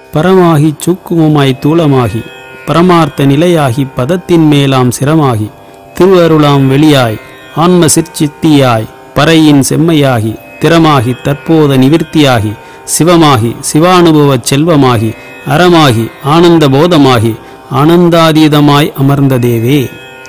பரமாகி சூக்குமமாய் தூளமாகி பரமார்த்த நிலையாகி பதத்தின் மேலாம் சிரமாகி திருவருளாம் வெளியாய் ஆன்ம சிற்சித்தியாய் பறையின் செம்மையாகி திறமாகி தற்போத நிவிர்த்தியாகி சிவமாகி சிவானுபவச் செல்வமாகி அறமாகி ஆனந்த போதமாகி ஆனந்தாதீதமாய் அமர்ந்த தேவே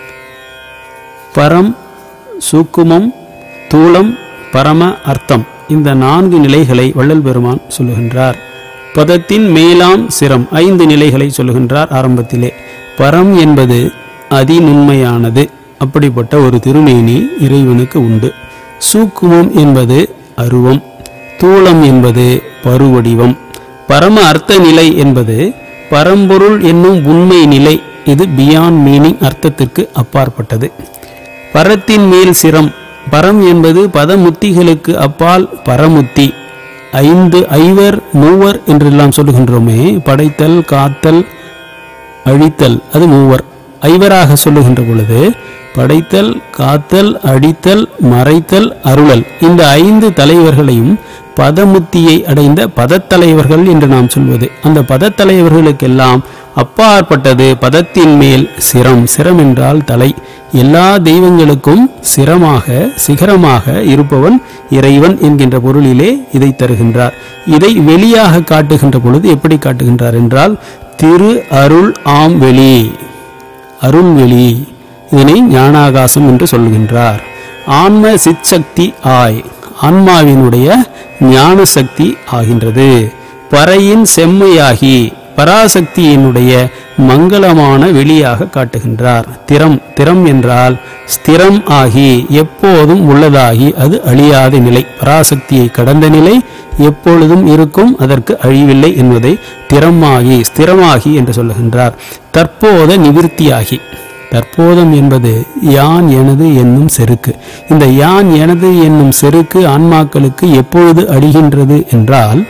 பரம் சூக்குமம் தூளம் பரம அர்த்தம் இந்த நான்கு நிலைகளை வள்ளல் பெருமான் சொல்லுகின்றார் பதத்தின் மேலாம் சிரம் ஐந்து நிலைகளை சொல்லுகின்றார் ஆரம்பத்திலே பரம் என்பது அதிநுண்மையானது அப்படிப்பட்ட ஒரு திருமேனி இறைவனுக்கு உண்டு சூக்குமம் என்பது அருவம் தூளம் என்பது பருவடிவம் பரம அர்த்த நிலை என்பது பரம்பொருள் என்னும் உண்மை நிலை இது பியாண்ட் மீனிங் அர்த்தத்திற்கு அப்பாற்பட்டது பரத்தின் மேல் சிரம் பரம் என்பது பதமுத்திகளுக்கு அப்பால் பரமுத்தி ஐந்து ஐவர் மூவர் என்றெல்லாம் சொல்லுகின்றோமே படைத்தல் காத்தல் அழித்தல் அது மூவர் ஐவராக சொல்லுகின்ற பொழுது படைத்தல் காத்தல் அடித்தல் மறைத்தல் அருளல் இந்த ஐந்து தலைவர்களையும் பதமுத்தியை அடைந்த பதத்தலைவர்கள் என்று நாம் சொல்வது அந்த பதத்தலைவர்களுக்கெல்லாம் அப்பாற்பட்டது பதத்தின் மேல் சிரம் சிரம் என்றால் தலை எல்லா தெய்வங்களுக்கும் சிரமாக சிகரமாக இருப்பவன் இறைவன் என்கின்ற பொருளிலே இதை தருகின்றார் இதை வெளியாக காட்டுகின்ற பொழுது எப்படி காட்டுகின்றார் என்றால் திரு அருள் ஆம் வெளி அருள்வெளி இதனை ஞானாகாசம் என்று சொல்கின்றார் ஆன்ம சிற்சக்தி ஆய் ஆன்மாவினுடைய ஞான சக்தி ஆகின்றது பறையின் செம்மையாகி பராசக்தியினுடைய மங்களமான வெளியாக காட்டுகின்றார் திறம் திறம் என்றால் ஸ்திரம் ஆகி எப்போதும் உள்ளதாகி அது அழியாத நிலை பராசக்தியை கடந்த நிலை எப்பொழுதும் இருக்கும் அதற்கு அழிவில்லை என்பதை திறமாகி ஸ்திரமாகி என்று சொல்லுகின்றார் தற்போத நிவிர்த்தியாகி தற்போதம் என்பது யான் எனது என்னும் செருக்கு இந்த யான் எனது என்னும் செருக்கு ஆன்மாக்களுக்கு எப்பொழுது அழிகின்றது என்றால்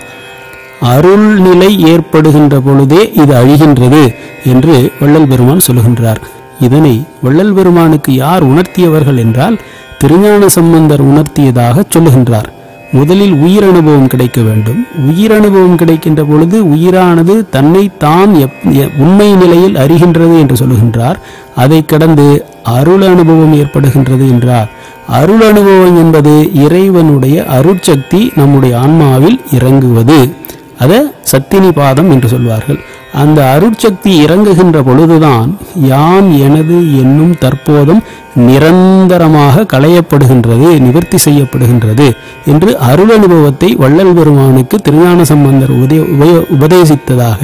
அருள்நிலை ஏற்படுகின்ற பொழுதே இது அழிகின்றது என்று வள்ளல் பெருமான் சொல்லுகின்றார் இதனை வள்ளல் பெருமானுக்கு யார் உணர்த்தியவர்கள் என்றால் திருஞான சம்பந்தர் உணர்த்தியதாக சொல்லுகின்றார் முதலில் உயிர் அனுபவம் கிடைக்க வேண்டும் உயிர் அனுபவம் கிடைக்கின்ற பொழுது உயிரானது தன்னை தான் எப் எ- உண்மை நிலையில் அறிகின்றது என்று சொல்லுகின்றார் அதை கடந்து அருள் அனுபவம் ஏற்படுகின்றது என்றார் அருள் அனுபவம் என்பது இறைவனுடைய அருட்சக்தி நம்முடைய ஆன்மாவில் இறங்குவது அதை சத்தினி பாதம் என்று சொல்வார்கள் அந்த அருட்சக்தி இறங்குகின்ற பொழுதுதான் யான் எனது என்னும் தற்போதும் நிரந்தரமாக களையப்படுகின்றது நிவர்த்தி செய்யப்படுகின்றது என்று அருள் அனுபவத்தை வள்ளல் பெருமானுக்கு திருஞான சம்பந்தர் உதய உபய- உபதேசித்ததாக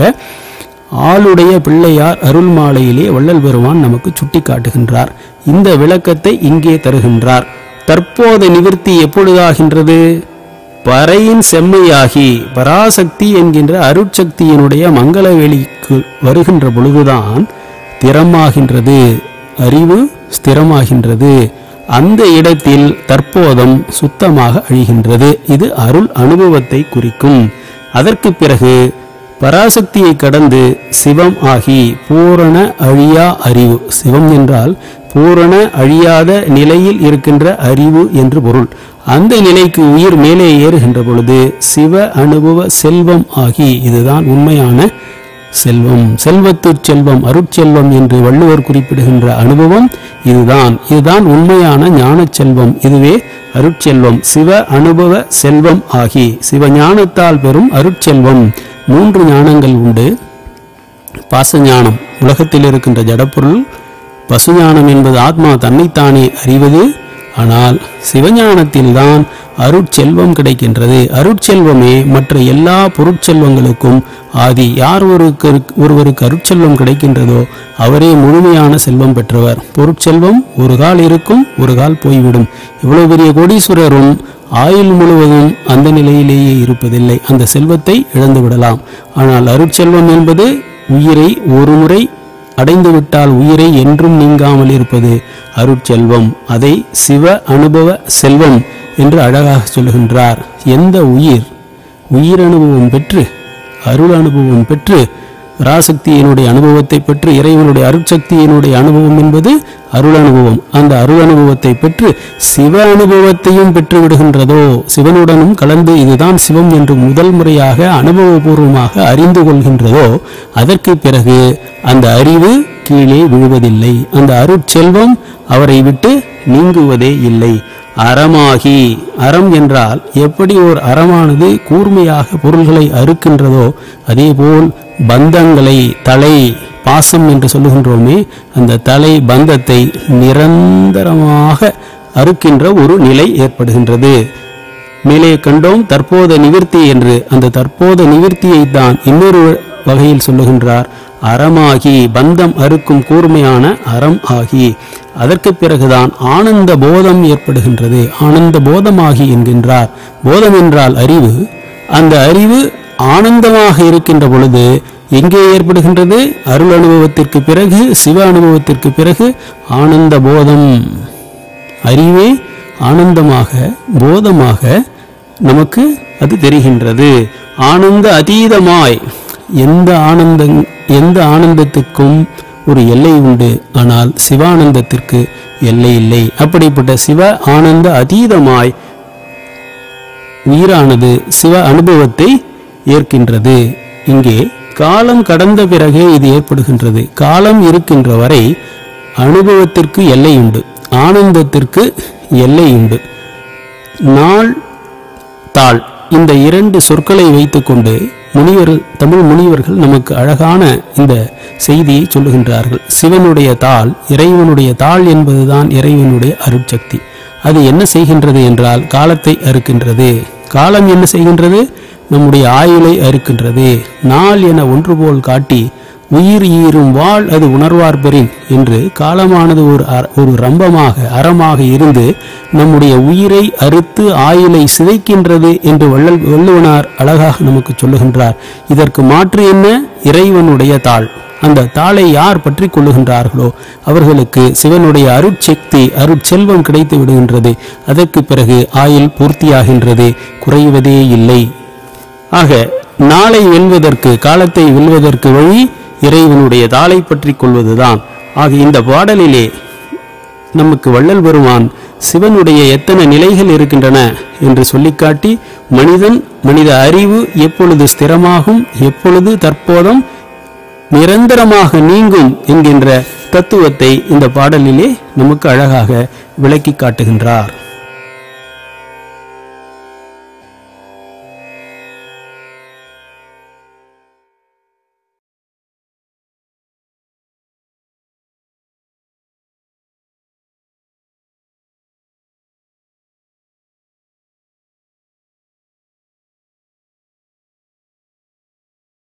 ஆளுடைய பிள்ளையார் அருள் மாலையிலே வள்ளல் பெருமான் நமக்கு சுட்டி காட்டுகின்றார் இந்த விளக்கத்தை இங்கே தருகின்றார் தற்போது நிவர்த்தி எப்பொழுதாகின்றது பறையின் செம்மையாகி பராசக்தி என்கின்ற அருட்சக்தியினுடைய மங்கள வெளிக்கு வருகின்ற பொழுதுதான் திறமாகின்றது அறிவு ஸ்திரமாகின்றது அந்த இடத்தில் தற்போதம் சுத்தமாக அழிகின்றது இது அருள் அனுபவத்தை குறிக்கும் அதற்கு பிறகு பராசக்தியை கடந்து சிவம் ஆகி பூரண அழியா அறிவு சிவம் என்றால் பூரண அழியாத நிலையில் இருக்கின்ற அறிவு என்று பொருள் அந்த நிலைக்கு உயிர் மேலே ஏறுகின்ற பொழுது சிவ அனுபவ செல்வம் ஆகி இதுதான் உண்மையான செல்வம் செல்வத்துச் செல்வம் அருட்செல்வம் என்று வள்ளுவர் குறிப்பிடுகின்ற அனுபவம் இதுதான் இதுதான் உண்மையான ஞானச் செல்வம் இதுவே அருட்செல்வம் சிவ அனுபவ செல்வம் ஆகி சிவஞானத்தால் பெறும் அருட்செல்வம் மூன்று ஞானங்கள் உண்டு பாசஞானம் உலகத்தில் இருக்கின்ற ஜடப்பொருள் பசுஞானம் என்பது ஆத்மா தன்னைத்தானே அறிவது ஆனால் சிவஞானத்தில்தான் அருட்செல்வம் கிடைக்கின்றது அருட்செல்வமே மற்ற எல்லா பொருட்செல்வங்களுக்கும் ஆதி யார் ஒருக்கு ஒருவருக்கு அருட்செல்வம் கிடைக்கின்றதோ அவரே முழுமையான செல்வம் பெற்றவர் பொருட்செல்வம் ஒரு கால் இருக்கும் ஒரு கால் போய்விடும் இவ்வளவு பெரிய கோடீஸ்வரரும் ஆயுள் முழுவதும் அந்த நிலையிலேயே இருப்பதில்லை அந்த செல்வத்தை இழந்து விடலாம் ஆனால் அருட்செல்வம் என்பது உயிரை ஒரு முறை அடைந்துவிட்டால் உயிரை என்றும் நீங்காமல் இருப்பது அருட்செல்வம் அதை சிவ அனுபவ செல்வம் என்று அழகாக சொல்லுகின்றார் எந்த உயிர் உயிர் அனுபவம் பெற்று அருள் அனுபவம் பெற்று பராசக்தியினுடைய அனுபவத்தை பெற்று இறைவனுடைய அருட்சக்தியினுடைய அனுபவம் என்பது அருள் அனுபவம் அந்த அருள் அனுபவத்தை பெற்று சிவ அனுபவத்தையும் பெற்று விடுகின்றதோ சிவனுடனும் கலந்து இதுதான் சிவம் என்று முதல் முறையாக அனுபவபூர்வமாக அறிந்து கொள்கின்றதோ அதற்கு பிறகு அந்த அறிவு கீழே விழுவதில்லை அந்த அருட்செல்வம் அவரை விட்டு நீங்குவதே இல்லை அறமாகி அறம் என்றால் எப்படி ஒரு அறமானது கூர்மையாக பொருள்களை அறுக்கின்றதோ அதேபோல் பந்தங்களை தலை பாசம் என்று சொல்லுகின்றோமே அந்த தலை பந்தத்தை நிரந்தரமாக அறுக்கின்ற ஒரு நிலை ஏற்படுகின்றது மேலே கண்டோம் தற்போத நிவிர்த்தி என்று அந்த தற்போத நிவிர்த்தியை தான் இன்னொரு வகையில் சொல்லுகின்றார் அறமாகி பந்தம் அறுக்கும் கூர்மையான அறம் ஆகி அதற்கு பிறகுதான் ஆனந்த போதம் ஏற்படுகின்றது ஆனந்த போதமாகி என்கின்றார் போதம் என்றால் அறிவு அந்த அறிவு ஆனந்தமாக இருக்கின்ற பொழுது எங்கே ஏற்படுகின்றது அருள் அனுபவத்திற்கு பிறகு சிவ அனுபவத்திற்கு பிறகு ஆனந்த போதம் அறிவே ஆனந்தமாக போதமாக நமக்கு அது தெரிகின்றது ஆனந்த அதீதமாய் எந்த ஆனந்த எந்த ஆனந்தத்துக்கும் ஒரு எல்லை உண்டு ஆனால் சிவானந்தத்திற்கு எல்லை இல்லை அப்படிப்பட்ட சிவ ஆனந்த அதீதமாய் உயிரானது சிவ அனுபவத்தை ஏற்கின்றது இங்கே காலம் கடந்த பிறகே இது ஏற்படுகின்றது காலம் இருக்கின்ற வரை அனுபவத்திற்கு எல்லை உண்டு ஆனந்தத்திற்கு எல்லை உண்டு நாள் தாள் இந்த இரண்டு சொற்களை வைத்துக்கொண்டு முனிவர் தமிழ் முனிவர்கள் நமக்கு அழகான இந்த செய்தியை சொல்லுகின்றார்கள் சிவனுடைய தாள் இறைவனுடைய தாள் என்பதுதான் இறைவனுடைய அருட்சக்தி அது என்ன செய்கின்றது என்றால் காலத்தை அறுக்கின்றது காலம் என்ன செய்கின்றது நம்முடைய ஆயுளை அறுக்கின்றது நாள் என ஒன்று போல் காட்டி உயிர் ஈரும் வாழ் அது உணர்வார் பெறின் என்று காலமானது ஒரு அர- ஒரு ரம்பமாக அறமாக இருந்து நம்முடைய உயிரை அறுத்து ஆயுளை சிதைக்கின்றது என்று வள்ளல் வள்ளுவனார் அழகாக நமக்கு சொல்லுகின்றார் இதற்கு மாற்று என்ன இறைவனுடைய தாள் அந்த தாளை யார் பற்றி கொள்ளுகின்றார்களோ அவர்களுக்கு சிவனுடைய அருட்சக்தி அருட்செல்வம் கிடைத்து விடுகின்றது அதற்கு பிறகு ஆயுள் பூர்த்தியாகின்றது குறைவதே இல்லை ஆக நாளை வெல்வதற்கு காலத்தை வெல்வதற்கு வழி இறைவனுடைய தாளை பற்றி கொள்வதுதான் ஆக இந்த பாடலிலே நமக்கு வள்ளல் பெருமான் சிவனுடைய எத்தனை நிலைகள் இருக்கின்றன என்று சொல்லிக்காட்டி மனிதன் மனித அறிவு எப்பொழுது ஸ்திரமாகும் எப்பொழுது தற்போதும் நிரந்தரமாக நீங்கும் என்கின்ற தத்துவத்தை இந்த பாடலிலே நமக்கு அழகாக விளக்கி காட்டுகின்றார்